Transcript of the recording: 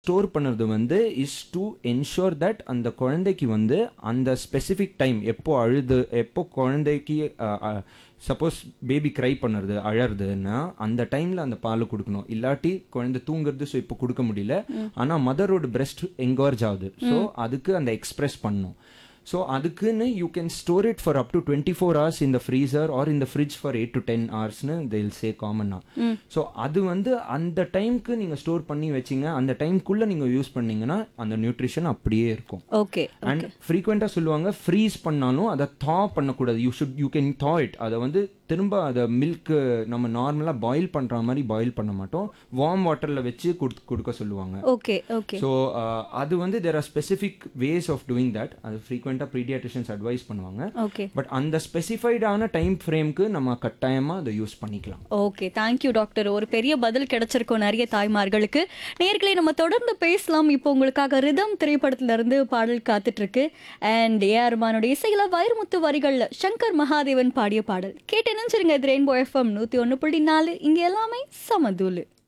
store பண்ணுறது வந்து is to ensure that அந்த குழந்தைக்கு வந்து அந்த ஸ்பெசிஃபிக் டைம் எப்போ அழுது எப்போ குழந்தைக்கு சப்போஸ் பேபி க்ரை பண்ணுறது அழறதுன்னா அந்த டைமில் அந்த பால் கொடுக்கணும் இல்லாட்டி குழந்தை தூங்குறது ஸோ இப்போ கொடுக்க முடியல ஆனால் மதரோட பிரெஸ்ட் என்கரேஜ் ஆகுது ஸோ அதுக்கு அந்த எக்ஸ்பிரஸ் பண்ணும் ஸோ அதுக்குன்னு you can store it for up to twenty four hours இந்த ஃப்ரீசர் ஆர் இந்த fridge for eight to ten ஹவர்ஸ்னு தில் சே காமன்னா ஸோ அது வந்து அந்த டைம்க்கு நீங்கள் ஸ்டோர் பண்ணி வச்சிங்க அந்த டைம்க்குள்ளே நீங்கள் யூஸ் பண்ணீங்கன்னா அந்த நியூட்ரிஷன் அப்படியே இருக்கும் ஓகே அண்ட் ஃப்ரீக்வெண்ட்டாக சொல்லுவாங்க ஃப்ரீஸ் பண்ணாலும் அதை தா பண்ணக்கூடாது you should you can thaw it அதை வந்து திரும்ப அதை மில்க் நம்ம நார்மலாக பாயில் பண்ணுற மாதிரி பாயில் பண்ண மாட்டோம் வார்ம் வாட்டரில் வச்சு கொடுத்து கொடுக்க சொல்லுவாங்க ஓகே ஓகே ஸோ அது வந்து there are specific ways of doing that அது ஃப்ரீக்வெண்ட்டாக ப்ரீடியாட்ரிஷன்ஸ் அட்வைஸ் பண்ணுவாங்க ஓகே பட் அந்த ஸ்பெசிஃபைடான டைம் ஃப்ரேம்க்கு நம்ம கட்டாயமாக அதை யூஸ் பண்ணிக்கலாம் ஓகே தேங்க்யூ டாக்டர் ஒரு பெரிய பதில் கிடைச்சிருக்கும் நிறைய தாய்மார்களுக்கு நேர்களை நம்ம தொடர்ந்து பேசலாம் இப்போ உங்களுக்காக ரிதம் திரைப்படத்துல இருந்து பாடல் காத்துட்டு இருக்கு அண்ட் ஏஆர் ரஹ்மானுடைய இசையில வைரமுத்து வரிகள்ல சங்கர் மகாதேவன் பாடிய பாடல் கேட்டு நினைச்சிருங்க இது ரெயின்போ எஃப்எம் நூத்தி ஒன்று புள்ளி நாலு இங்க எல்லாமே சமதூலு